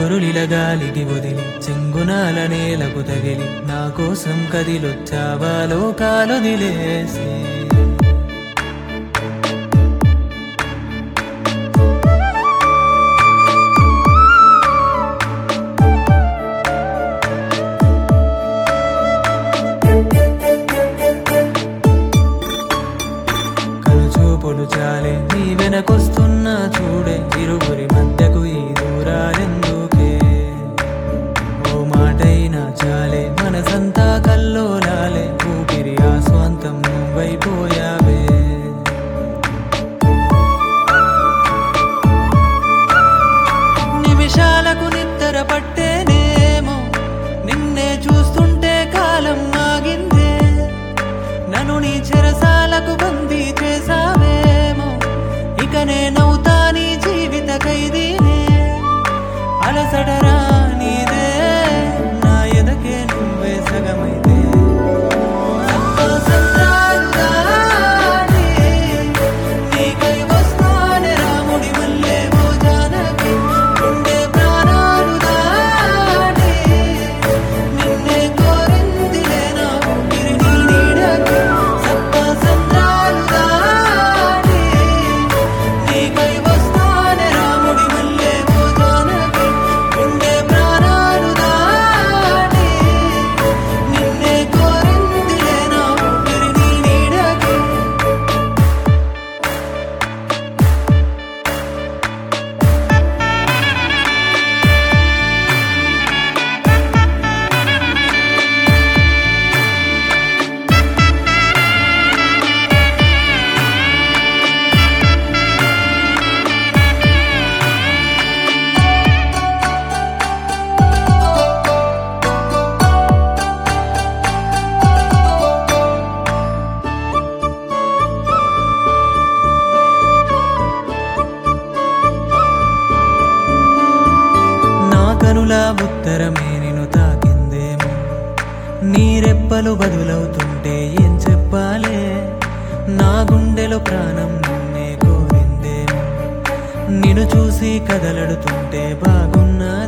చెరులిల గాలికి వదిలి చెంగునాల నేలకు తగిలి నా కోసం కదిలొచ్చావా లోకాలొదిలేసి కనుచూపులు చాలే నీ వెనకొస్తున్నా చూడే ఇరువురి మధ్యకు ఈ దూరాలెందుకే ఓ మాటైనా చాలే మనసంతా కల్లోలాలే ఊపిరి ఆస్వాంతం నువ్వైపోయావే నిమిషాలకు నిద్ర పట్టేనేమో నిన్నే చూస్తుంటే కాలం ఆగిందే నన్ను నీ చెరసాలకు బందీ చేసావేమో ఇక నేనవుతా నీ జీవిత ఖైదీనే అలసడరా నీదే నా ఎదకే నువ్వే సగమైతే సప్తసంద్రాలు దాటి నీకై వస్తానే రాముడి మల్లె ఓ జానకి గుండె ప్రాణాలు దాటి నిన్నే కోరిందిలే నా ఊపిరి నీ నీడకి సప్తసంద్రాలు దాటి నీకై వస్తానే రాముడి మల్లె ఓ జానకి గుండె ప్రాణాలు దాటి నిన్నే కోరిందిలే నా ఊపిరి నీ నీడకి నా కనుల ఉత్తరమే నిన్ను తాకిందేమో నీ రెప్పలు బదులవుతుంటే ఏం చెప్పాలే నా గుండెలో ప్రాణం నిన్నే కోరిందేమో నిన్ను చూసి కదలడుతుంటే బాగున్నది